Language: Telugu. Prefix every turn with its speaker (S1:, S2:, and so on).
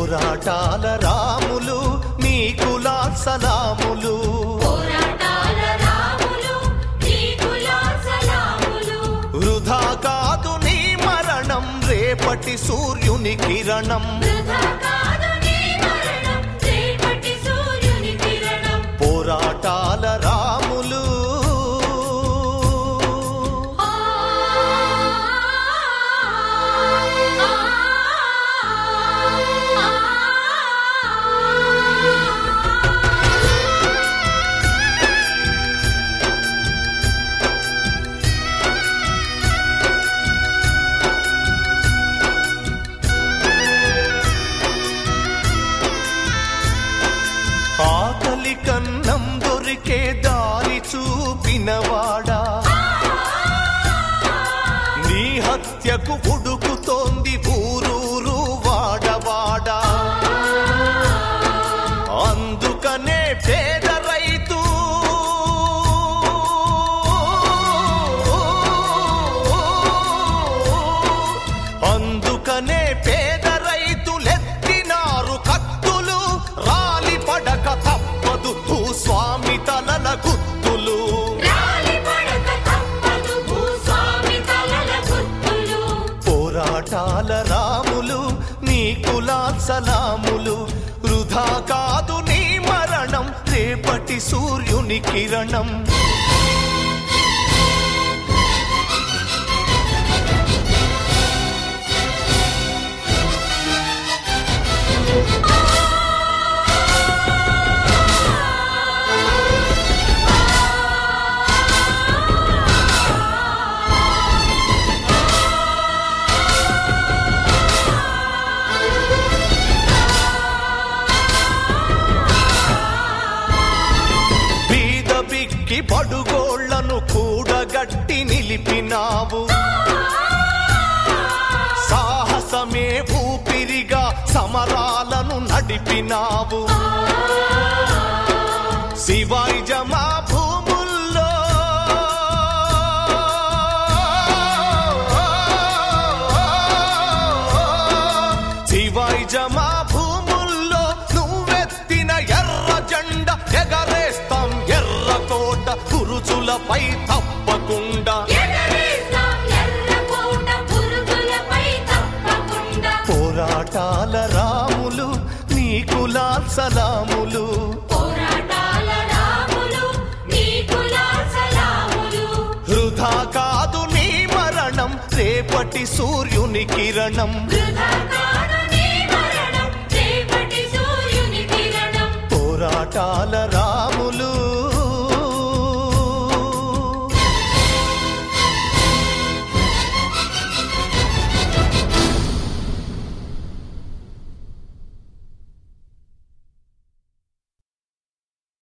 S1: పోరాటాల రాములు నీకులా సలాములు
S2: పోరాటాల రాములు నీకులా సలాములు
S1: వృధా కాదు నీ మరణం రేపటి సూర్యుని కిరణం
S2: వృధా కాదు నీ మరణం రేపటి సూర్యుని కిరణం
S1: పోరాటాల రాములు
S2: ఆ
S1: ఆకలి కన్నం దొరికే దారి చూపినవాడా నీ హత్యకు ఉడుకుతోంది ఊరూరు వాడవాడా అందుకనే పేద రైతు అందుకనే పేద రైతులెత్తినారు కత్తులు రాలి పడక తప్పదు భూస్వామి తలల గుత్తులు
S2: రాలి పడక తప్పదు భూస్వామి తలల గుర్తులు
S1: పోరాటాల రాములు నీ కులా సలాములు వృధా కాదు నీ మరణం రేపటి సూర్యుని కిరణం బీద బిక్కి పడుగోళ్లను కూడగట్టి నిలిపినావు సాహసమే ఊపిరిగా సమరాలను నడిపినావు శివాయి జమా భూముల్లో శివాయి జమా భూముల్లో నువ్వెత్తిన ఎర్ర జెండ ఎగరేస్తాం ఎర్ర కోట గురుజులపై తప్పకుండా
S2: ఎగరేస్తాం ఎర్రకోట పురుగులపై తప్పకుండా
S1: పోరాటాల రాములు నీకులా సలాములు
S2: పోరాటాల రాములు నీకులా సలాములు
S1: వృధా కాదు నీ మరణం రేపటి సూర్యుని కిరణం
S2: వృధా కాదు నీ మరణం రేపటి సూర్యుని కిరణం
S1: పోరాటాల రాములు